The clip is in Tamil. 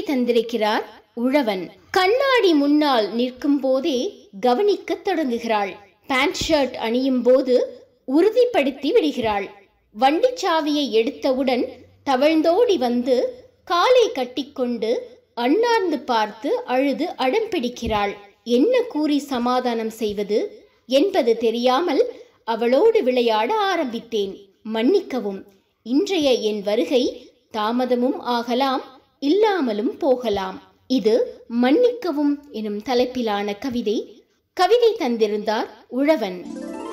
தந்திருக்கிறார் உழவன் கண்ணாடி முன்னால் நிற்கும் போதே கவனிக்கத் தொடங்குகிறாள் பேண்ட் ஷர்ட் அணியும் போது உறுதிப்படுத்தி விடுகிறாள் வண்டிச் சாவியை எடுத்தவுடன் தவழ்ந்தோடி வந்து காலை கட்டிக்கொண்டு அண்ணார்ந்து பார்த்து அழுது அடம் பிடிக்கிறாள் என்ன கூறி சமாதானம் செய்வது என்பது தெரியாமல் அவளோடு விளையாட ஆரம்பித்தேன் மன்னிக்கவும் இன்றைய என் வருகை தாமதமும் ஆகலாம் இல்லாமலும் போகலாம் இது மன்னிக்கவும் எனும் தலைப்பிலான கவிதை கவிதை தந்திருந்தார் உழவன்